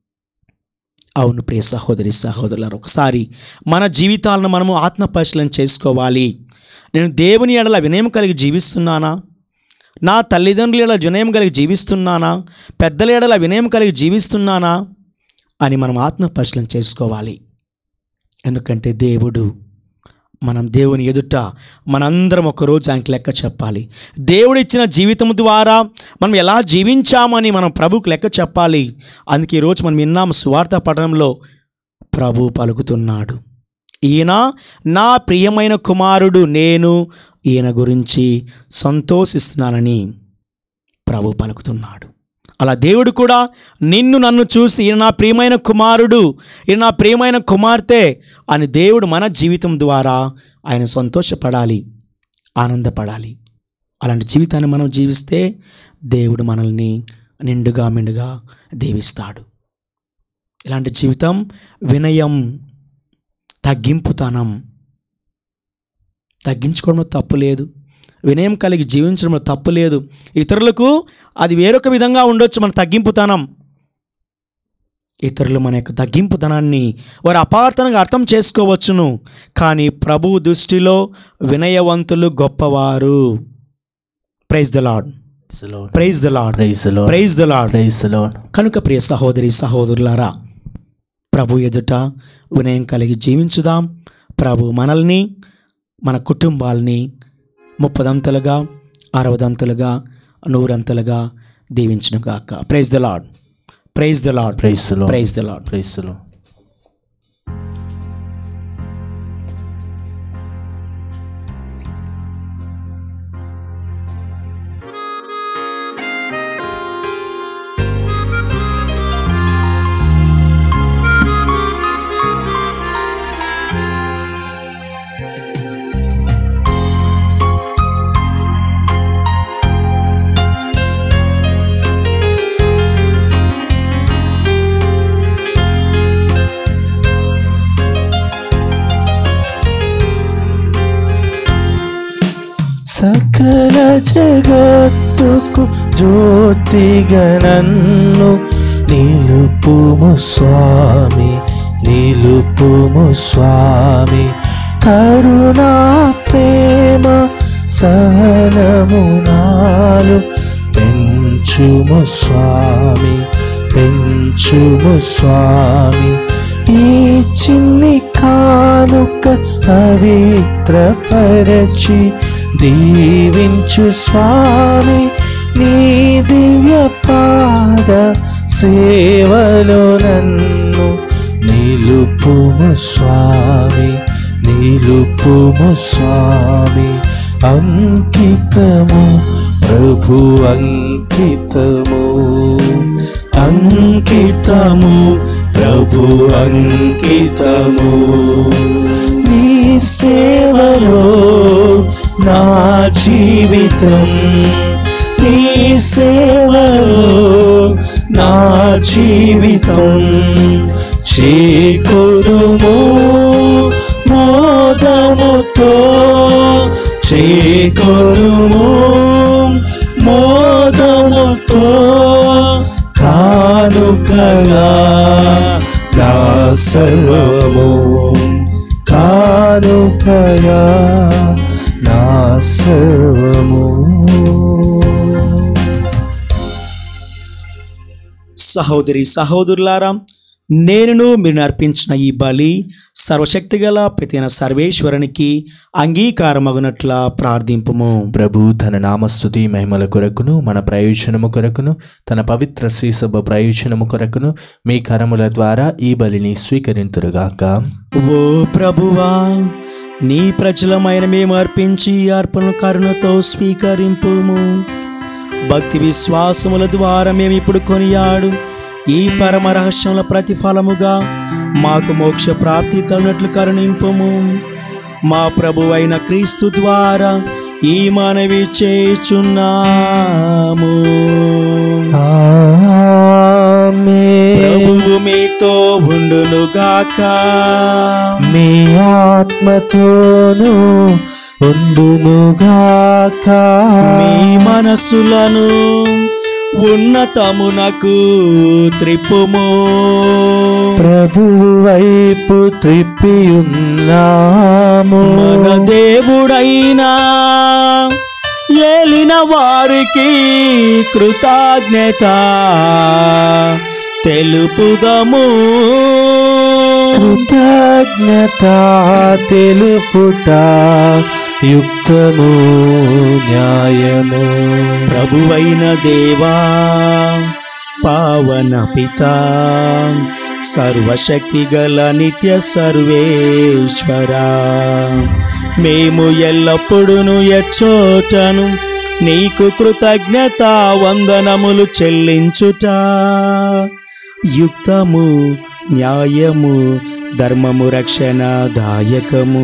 అవును ప్రియ సహోదరి సహోదరులారు ఒకసారి మన జీవితాలను మనము ఆత్మపరిశీలన చేసుకోవాలి నేను దేవుని ఎడల వినయం కలిగి జీవిస్తున్నానా నా తల్లిదండ్రుల ఎడల వినయం కలిగి జీవిస్తున్నానా పెద్దల ఎడల వినయం కలిగి జీవిస్తున్నానా అని మనం ఆత్మ పరిశీలన చేసుకోవాలి ఎందుకంటే దేవుడు మనం దేవుని ఎదుట మనందరం ఒకరోజు ఆయనకి లెక్క చెప్పాలి దేవుడు ఇచ్చిన జీవితం ద్వారా మనం ఎలా జీవించామని మనం ప్రభుకు లెక్క చెప్పాలి అందుకే ఈరోజు మనం విన్నాము సువార్త పఠనంలో ప్రభు పలుకుతున్నాడు ఈయన నా ప్రియమైన కుమారుడు నేను ఈయన గురించి సంతోషిస్తున్నానని ప్రభు పలుకుతున్నాడు అలా దేవుడు కూడా నిన్ను నన్ను చూసి ఈయన నా ప్రియమైన కుమారుడు ఈయన నా ప్రియమైన కుమార్తె అని దేవుడు మన జీవితం ద్వారా ఆయన సంతోషపడాలి ఆనందపడాలి అలాంటి జీవితాన్ని మనం జీవిస్తే దేవుడు మనల్ని నిండుగా మెండుగా దీవిస్తాడు ఇలాంటి జీవితం వినయం తగ్గింపుతనం తగ్గించుకోవడంలో తప్పు లేదు వినయం కలిగి జీవించడంలో తప్పు లేదు ఇతరులకు అది వేరొక విధంగా ఉండొచ్చు మన తగ్గింపుతనం ఇతరులు మన యొక్క తగ్గింపుతనాన్ని వారు అపార్థంగా అర్థం చేసుకోవచ్చును కానీ ప్రభు దృష్టిలో వినయవంతులు గొప్పవారు praise the lord praise the lord praise lord praise the lord praise lord కనుక ప్రియ సహోదరి సహోదరులారా ప్రభు ఎదుట వినయం కలిగి జీవించుదాం ప్రభు మనల్ని మన కుటుంబాల్ని ముప్పదంతలుగా అరవదంతలుగా నూరంతలుగా దీవించునుగాక praise the lord praise the lord praise lord praise the lord praise lord సకల జగత్తుకు జ్యోతిగా నన్ను నిలుపుము స్వామి నిలుపుము స్వామి కరుణా ప్రేమ సహనము నాలు పెంచుము స్వామి పెంచుము స్వామి ఈ చిన్ని కానుక పవిత్రపరచి దీవించు స్వామి నీ దివ్య పాద సేవలో నన్ను నిలుపుము స్వామి నిలుపుము స్వామి అంకితము ప్రభు అంకితము అంకితము ప్రభు అంకితము నీ సేవలో నా జీవితం నీ సేవలో నా జీవితం చేకొరుము మోదముతో చేకొరుము మోదముతో కానుకగా నా సర్వము కానుకగా నా సర్వము సహోదరి సహోదరులారా నేనును మీరు అర్పించిన ఈ బలి సర్వశక్తిగల ప్రతిన సర్వేశ్వరునికి అంగీకారమగునట్ల ప్రార్థింపుము ప్రభు తన నామస్తుతి మహిమల కొరకును మన ప్రయోజనము కొరకును తన పవిత్ర శ్రీసభ ప్రయోజనము కొరకును మీ కరముల ద్వారా ఈ బలిని స్వీకరింతురుగాక ఓ ప్రభువా నీ ప్రజలమైన మేము అర్పించి ఈ అర్పణ కరుణతో స్వీకరింపుము భక్తి విశ్వాసముల ద్వారా మేము ఇప్పుడు కొనియాడు ఈ పరమ రహస్యముల ప్రతిఫలముగా మాకు మోక్ష ప్రాప్తి కలునట్లు కరుణింపుము మా ప్రభు అయిన క్రీస్తు ద్వారా ఈ మనవి చేచున్నాము ప్రభువు మీతో ఉండునుగాక మీ ఆత్మతోను ఉండునుగాక మీ మనసులను ఉన్నతమునకు త్రిప్పుము ప్రభు వైపు త్రిప్పి ఉన్నాము మన దేవుని దేవుడైనా ఏలిన వారికి కృతజ్ఞత తెలుపుదము కృతజ్ఞత తెలుపుట యుక్తము న్యాయము ప్రభువైన దేవా పావన పిత సర్వశక్తి గల నిత్య సర్వేశ్వర మేము ఎల్లప్పుడూ ఎచ్చోటను నీకు కృతజ్ఞత వందనములు చెల్లించుట యుక్తము న్యాయము ధర్మము రక్షణ దాయకము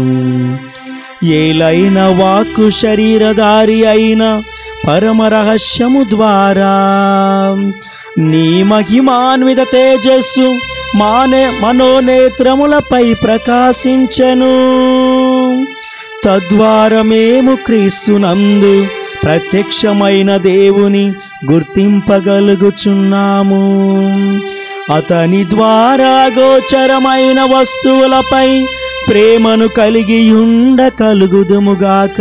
ఏలైన వాక్కు శరీరధారి అయిన పరమ రహస్యము ద్వారా నీ మహిమాన్విత తేజస్సు మానే మనోనేత్రములపై ప్రకాశించెను తద్వారా మేము క్రీస్తునందు ప్రత్యక్షమైన దేవుని గుర్తింపగలుగుచున్నాము అతని ద్వారా గోచరమైన వస్తువులపై ప్రేమను కలిగి ఉండ కలుగుదుముగాక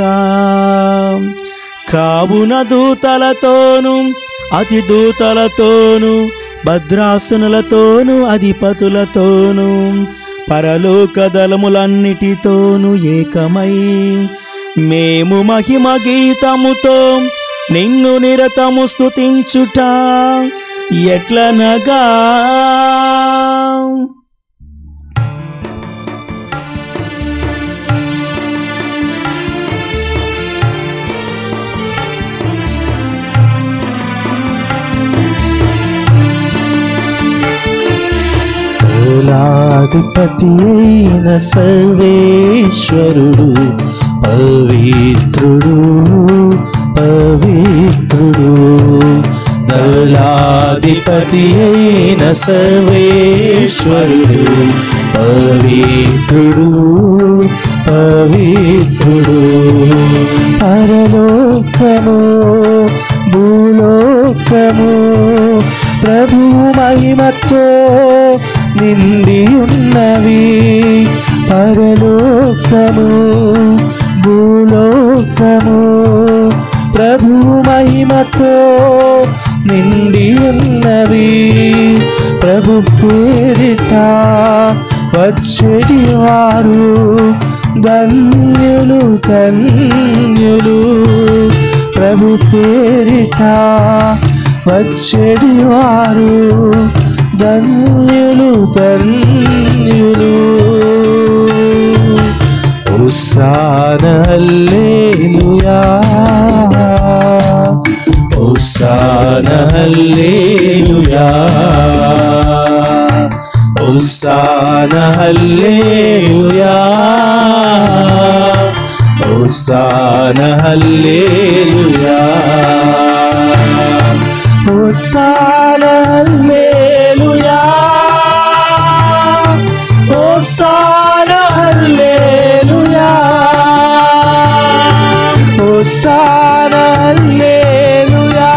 కావున దూతలతోను అతి దూతలతోను భద్రాసనులతోను అధిపతులతోను పరలోక దళములన్నిటితోను ఏకమై మేము మహిమ గీతముతో నిన్ను నిరతము స్తుతించుట ఎట్లనగా కులాధిపతి అయిన సర్వేశ్వరుడు పవిత్రుడు పవిత్రుడు దళాధిపతి అయిన సర్వేశ్వరుడు పవిత్రుడు పవిత్రుడు పరలోకము భూలోకము ప్రభు మహిమతో నిండి ఉన్నవి పరలోకము భూలోకము ప్రభు మహిమతో నిండి ఉన్నవి ప్రభు పేరిట వచ్చేటి వారు ధన్యులు ధన్యులు ప్రభు పేరిట వచ్చేటి వారు ధన్యులు ధన్యులు ఉస్సాన హల్లెలూయా ఉస్సాన హల్లెలూయా ఉస్సాన హల్లెలూయా ఉస్సాన హల్లెలూయా ఉస్సాన హల్లెలూయా ఉస్సాన హల్లెలూయా ఉస్సాన హల్లెలూయా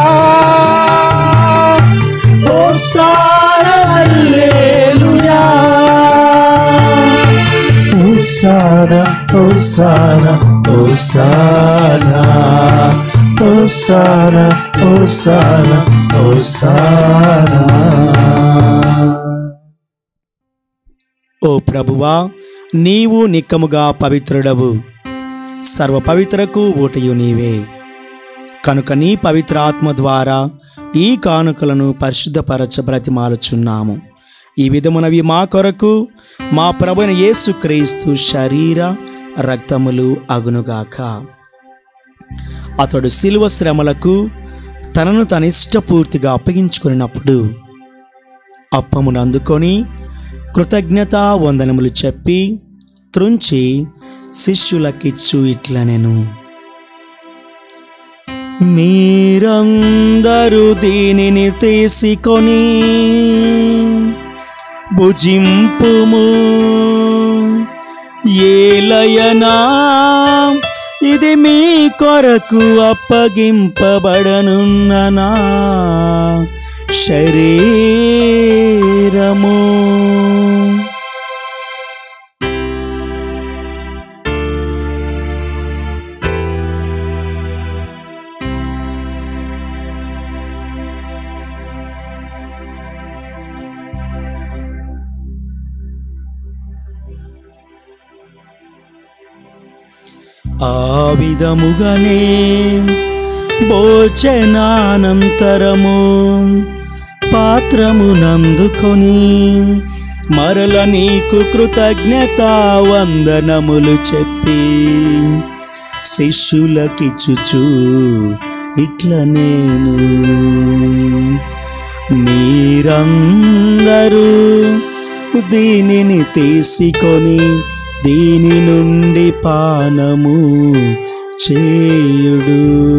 ఉస్సాన హల్లెలూయా ఉస్సాన ఉస్సాన ఉస్సాన ఉస్సాన ఉస్సాన ఉస్సాన ఓ ప్రభువా నీవు నిక్కముగా పవిత్రుడవు సర్వ పవిత్రకు ఊటయు నీవే కనుక నీ పవిత్ర ఆత్మ ద్వారా ఈ కానుకలను పరిశుద్ధపరచ బ్రతిమాలుచున్నాము ఈ విధమునవి మా కొరకు మా ప్రభుని యేసుక్రీస్తు శరీర రక్తములు అగునుగాక అతడు శిలువ శ్రమలకు తనను తన ఇష్టపూర్తిగా అప్పగించుకున్నప్పుడు అప్పమును అందుకొని కృతజ్ఞతా వందనములు చెప్పి త్రుంచి శిష్యులకిచ్చు ఇట్లనెను మీరందరూ దీనిని తీసుకొని భుజింపుము ఏలయనా ఇది మీ కొరకు అప్పగింపబడనున్ననా శరీరము ఆ విధముగానే భోజనానంతరము పాత్రమునందుకొని మరల నీకు కృతజ్ఞత వందనములు చెప్పి శిష్యులకిచ్చుచు ఇట్ల నేను మీరందరూ దీనిని తీసుకొని దీని నుండి పానము చేయుడు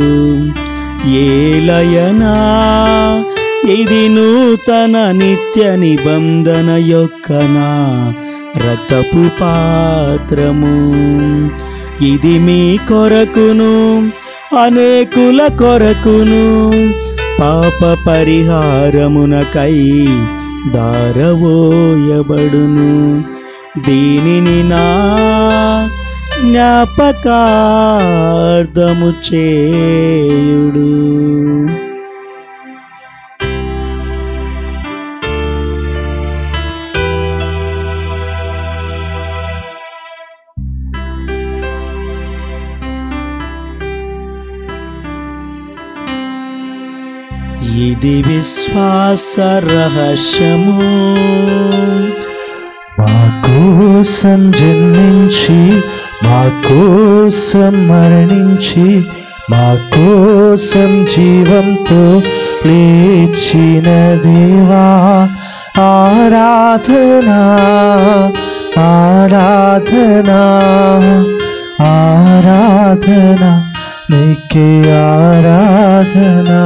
ఏలయనా ఇది నూతన నిత్య నిబంధన యొక్క నా రథపు పాత్రము ఇది మీ కొరకును అనేకుల కొరకును పాప పరిహారమునకై దారవోయబడును దీనిని నా జ్ఞాపకార్థము చేయుడు ఇది విశ్వాస రహస్యము మా కోసం జన్మించి మా కోసం మరణించి మా కోసం జీవంతో లేచిన దేవా ఆరాధనా ఆరాధనా ఆరాధనా నీకే ఆరాధనా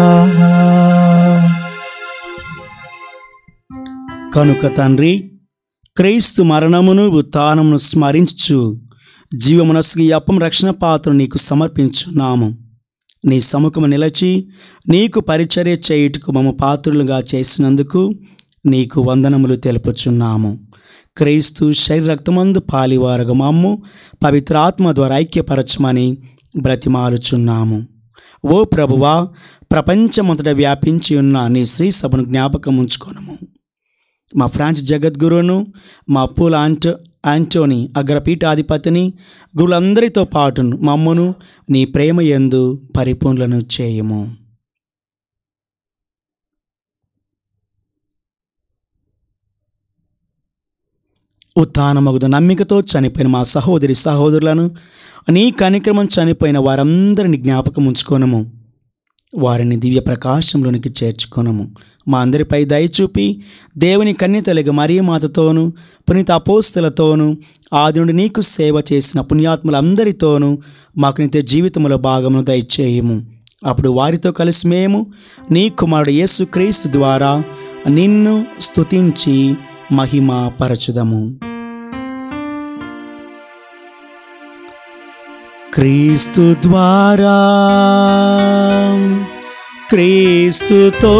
కనుక తండ్రి క్రీస్తు మరణమును ఉత్థానమును స్మరించు జీవమునస్సు ఈ అప్పం రక్షణ పాత్ర నీకు సమర్పించున్నాము నీ సముఖము నిలచి నీకు పరిచర్య చేయుటకు మమ్మ పాత్రులుగా చేసినందుకు నీకు వందనములు తెలుపుచున్నాము క్రీస్తు శరీర రక్తమందు పాలివారగ మమ్ము పవిత్రాత్మ ద్వారా ఐక్యపరచమని బ్రతిమాలుచున్నాము ఓ ప్రభువా ప్రపంచమంతటా వ్యాపించి ఉన్న నీ శ్రీ సభను జ్ఞాపకం ఉంచుకొనము మా ఫ్రాన్స్ జగద్గురును మా పూల ఆంటో ఆంటోని అగ్రపీఠాధిపతిని గురులందరితో పాటును మమ్మను నీ ప్రేమ యందు పరిపూర్ణలను చేయము ఉత్థానమగుదు నమ్మికతో చనిపోయిన మా సహోదరి సహోదరులను నీ కనిక్రమం చనిపోయిన వారందరిని జ్ఞాపకం ఉంచుకోనము వారిని దివ్య ప్రకాశంలోనికి చేర్చుకొనము మా అందరిపై దయచూపి దేవుని కన్యతలుగా మరియ మాతతోనూ పునీత అపోస్తులతోనూ ఆది నుండి నీకు సేవ చేసిన పుణ్యాత్ములందరితోనూ మాకు నిత్య జీవితంలో భాగమును దయచేయము అప్పుడు వారితో కలిసి మేము నీ కుమారుడు యేసుక్రీస్తు ద్వారా నిన్ను స్తుతించి మహిమ పరచుదము క్రీస్తు ద్వారా క్రీస్తుతో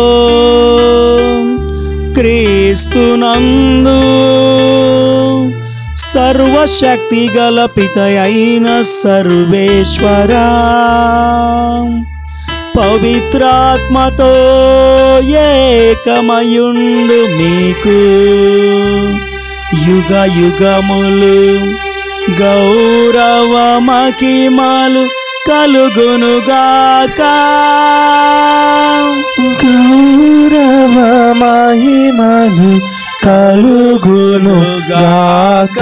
క్రీస్తునందు సర్వశక్తి గల పిత అయిన సర్వేశ్వరా పవిత్రాత్మతో ఏకమయుండు మీకు యుగ యుగములు గౌరవ మహిమలు కలుగునుగాక గౌరవ మహిమలు కలుగును గాక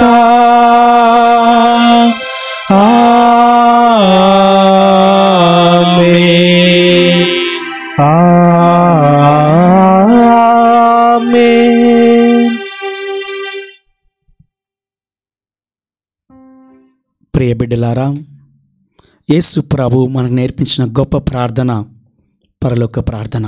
ఆమేన్ ప్రియ బిడ్డలారా యేసు ప్రభు మనకు నేర్పించిన గొప్ప ప్రార్థన పరలోక ప్రార్థన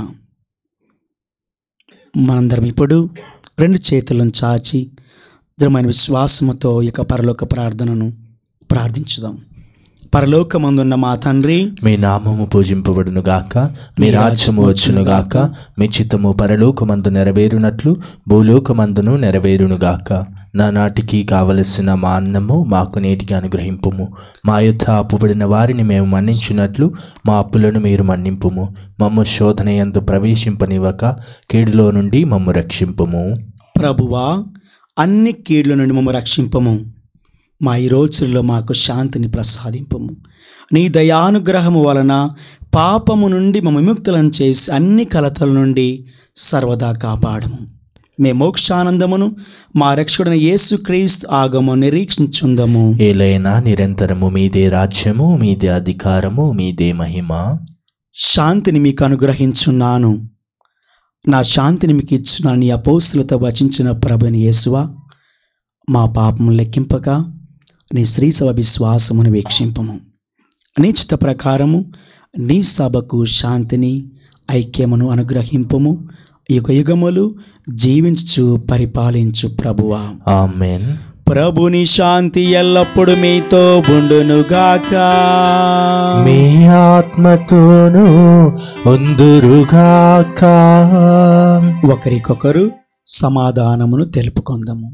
మనందరం ఇప్పుడు రెండు చేతులను చాచి దృఢమైన విశ్వాసముతో ఈ యొక్క పరలోక ప్రార్థనను ప్రార్థించుదాం పరలోకమందున్న మా తండ్రి మీ నామము పూజింపబడును గాక మీ రాజ్యము వచ్చును గాక మీ చిత్తము పరలోకమందు నెరవేరునట్లు భూలోకమందును నెరవేరును గాక నా నాటికి కావలసిన మా అన్నము మాకు నేటికి అనుగ్రహింపుము మా యొద్ద అప్పుబడిన వారిని మేము మన్నించినట్లు మా అప్పులను మీరు మన్నింపుము మమ్ము శోధన యందు ప్రవేశింపనివ్వక కీడులో నుండి మమ్ము రక్షింపుము ప్రభువా అన్ని కీడుల నుండి మమ్మ రక్షింపము మా ఈ రోజుల్లో మాకు శాంతిని ప్రసాదింపము నీ దయానుగ్రహము వలన పాపము నుండి మా విముక్తులను చేసి అన్ని కలతల నుండి సర్వదా కాపాడము మే మోక్షానందమును మా రక్షకుడైన యేసుక్రీస్తు ఆగము నిరీక్షించుందము ఏలైనా నిరంతరము మీదే రాజ్యము మీదే అధికారము మీదే మహిమ శాంతిని మీకు అనుగ్రహించున్నాను నా శాంతిని మీకు ఇచ్చిన నీ అపోస్తులతో వచించిన ప్రభుని యేసువా మా పాపము లెక్కింపక నీ శ్రీసభ విశ్వాసమును వీక్షింపము నీ చిత్త ప్రకారము నీ సభకు శాంతిని ఐక్యమును అనుగ్రహింపము యుగ యుగములు జీవించు పరిపాలించు ప్రభువా ఆమెన్ ప్రభుని శాంతి ఎల్లప్పుడు మీతో ఉండునుగాక మీ ఆత్మతోను ఉందురుగాక ఒకరికొకరు సమాధానమును తెలుపుకొందము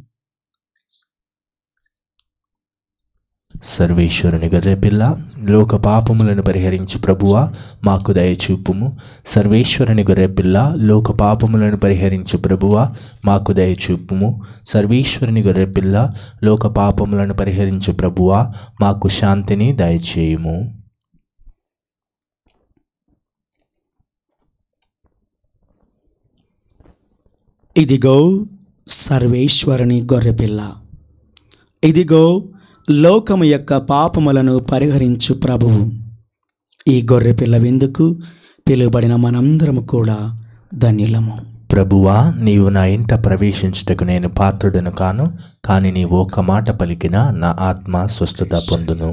సర్వేశ్వరుని గొర్రెపిల్ల లోక పాపములను పరిహరించు ప్రభువా మాకు దయచూపుము సర్వేశ్వరుని గొర్రెపిల్ల లోక పాపములను పరిహరించు ప్రభువా మాకు దయచూపుము సర్వేశ్వరుని గొర్రెపిల్ల లోక పాపములను పరిహరించు ప్రభువా మాకు శాంతిని దయచేయుము ఇదిగో సర్వేశ్వరుని గొర్రెపిల్ల ఇదిగో లోకము యొక్క పాపములను పరిహరించు ప్రభువు ఈ గొర్రెపిల్ల విందుకు పిలువబడిన మనందరము కూడా ధన్యులము ప్రభువా నీవు నా ఇంట ప్రవేశించుటకు నేను పాత్రుడను కాను కానీ నీవు ఒక్క మాట పలికిన నా ఆత్మ స్వస్థత పొందును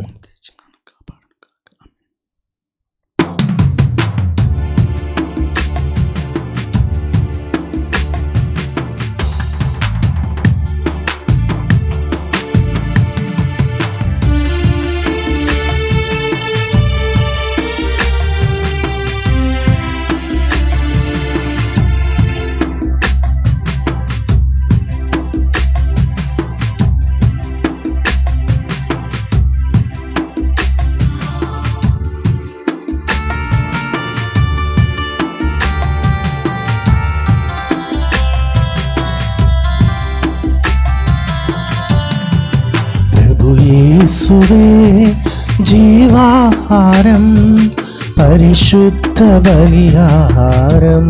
ప్రభు యేసువే జీవాహారం పరిశుద్ధ బలిహారం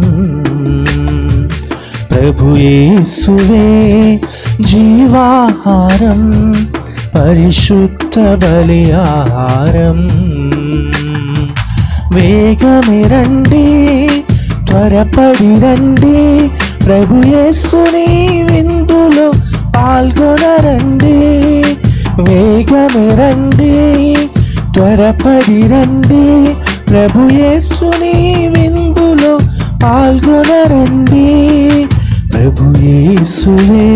ప్రభు యేసువే జీవాహారం పరిశుద్ధ బలిహారం వేగమే రండి త్వరపడి రండి ప్రభు యేసుని విందులో పాల్గొనరండి వేగమే రండి త్వరపడి రండి ప్రభు యేసుని విందులో పాల్గొనరండి ప్రభు యేసువే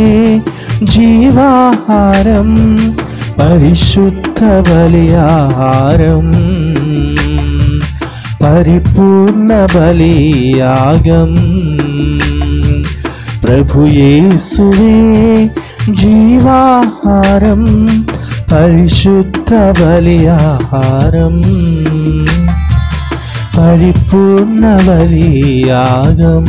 జీవాహారం పరిశుద్ధ బలియాహారం పరిపూర్ణ బలియాగం ప్రభు యేసువే జీవాహారం పరిశుద్ధ బలియాహారం పరిపూర్ణ బలియాగం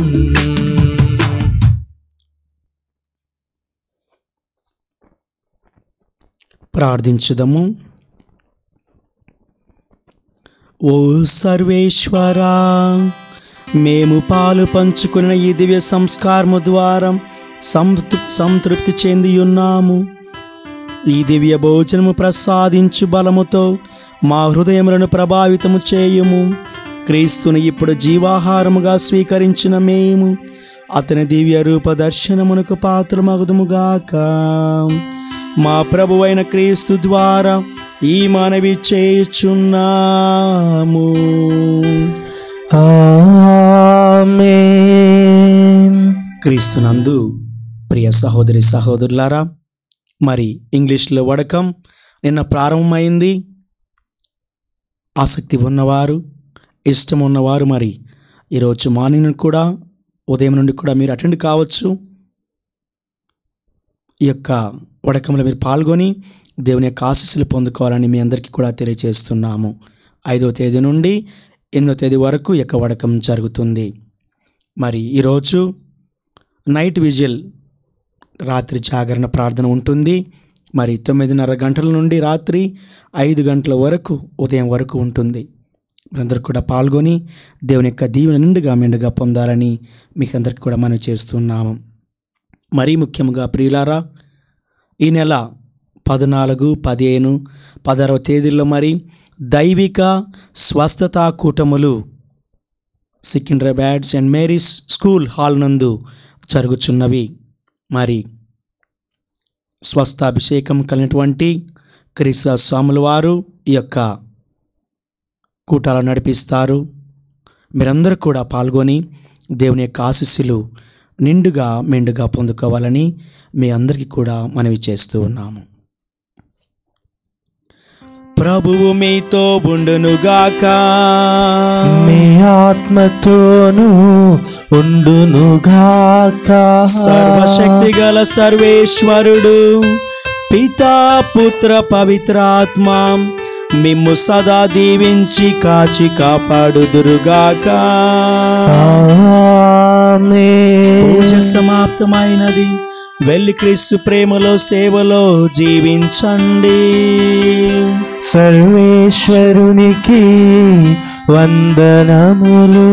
ప్రార్థించుదము ఓ సర్వేశ్వరా మేము పాలు పంచుకున్న ఈ దివ్య సంస్కారము ద్వారా సంతృ సంతృప్తి చెంది ఉన్నాము ఈ దివ్య భోజనము ప్రసాదించు బలముతో మా హృదయములను ప్రభావితము చేయుము క్రీస్తుని ఇప్పుడు జీవాహారముగా స్వీకరించిన మేము అతని దివ్య రూప దర్శనమునకు పాత్రమగుదుముగాక మా ప్రభువైన క్రీస్తు ద్వారా ఈ మనవి చేయుచున్నాము ఆమేన్ క్రీస్తునందు ప్రియ సహోదరి సహోదరులారా మరి ఇంగ్లీష్లో వడకం నిన్న ప్రారంభమైంది ఆసక్తి ఉన్నవారు ఇష్టం ఉన్నవారు మరి ఈరోజు మార్నింగ్ నుండి కూడా ఉదయం నుండి కూడా మీరు అటెండ్ కావచ్చు ఈ యొక్క వడకంలో మీరు పాల్గొని దేవుని యొక్క ఆశీస్సులు పొందుకోవాలని మీ అందరికీ కూడా తెలియజేస్తున్నాము ఐదో తేదీ నుండి ఎనిమిదో తేదీ వరకు ఈ యొక్క వడకం జరుగుతుంది మరి ఈరోజు నైట్ విజిల్ రాత్రి జాగరణ ప్రార్థన ఉంటుంది మరి తొమ్మిదిన్నర గంటల నుండి రాత్రి ఐదు గంటల వరకు ఉదయం వరకు ఉంటుంది మీరందరూ కూడా పాల్గొని దేవుని యొక్క దీవెన నిండుగా మెండుగా పొందాలని మీకు అందరికీ కూడా మనం చేస్తున్నాము మరీ ముఖ్యంగా ప్రియులారా ఈ నెల పద్నాలుగు పదిహేను పదహారవ తేదీల్లో మరి దైవిక స్వస్థతా కూటములు Secunderabad saint Mary's school hall నందు జరుగుచున్నవి మరి స్వస్థాభిషేకం కలిగినటువంటి క్రీస్తు స్వాముల వారు ఈ యొక్క కూటాలు నడిపిస్తారు మీరందరూ కూడా పాల్గొని దేవుని యొక్క ఆశీస్సులు నిండుగా మెండుగా పొందుకోవాలని మీ అందరికీ కూడా మనవి చేస్తూ ఉన్నాము ప్రభువు మీతో ఉండునుగాక మీ ఆత్మతోనూ ఉండునుగాక సర్వశక్తి గల సర్వేశ్వరుడు పితా పుత్ర పవిత్రాత్మ మిమ్ము సదా దీవించి కాచి కాపాడుదురుగాక ఆమేన్. పూజ సమాప్తమైనది వెళ్ళి క్రీస్తు ప్రేమలో సేవలో జీవించండి సర్వేశ్వరునికి వందనములు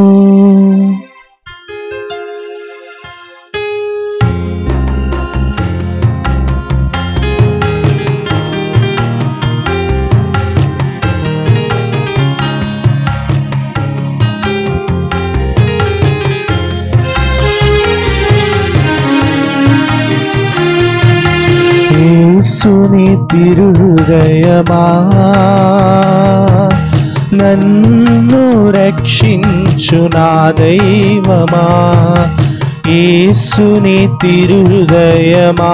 యేసుని తిరుహృదయమా నన్ను రక్షించు నా దైవమా యేసుని తిరుహృదయమా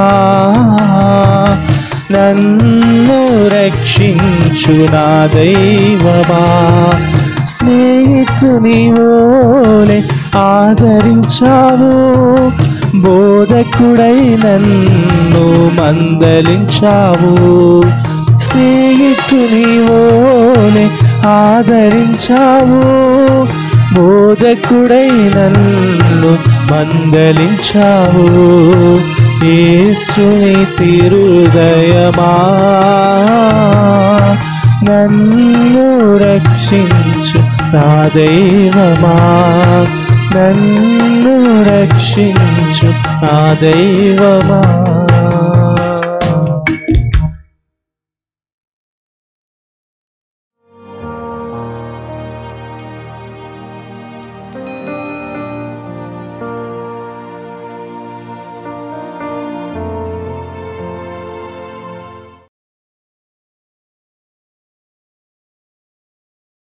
నన్ను రక్షించు నా దైవమా స్నేహితుని ఓలే ఆదరించావు బోధకుడై నన్ను మందలించావు స్నేహితుని ఓలే ఆదరించావు బోధకుడై నన్ను మందలించావు యేసుని తిరుదయమా నన్ను రక్షించు నా దైవమా నన్ను రక్షించు నా దైవమా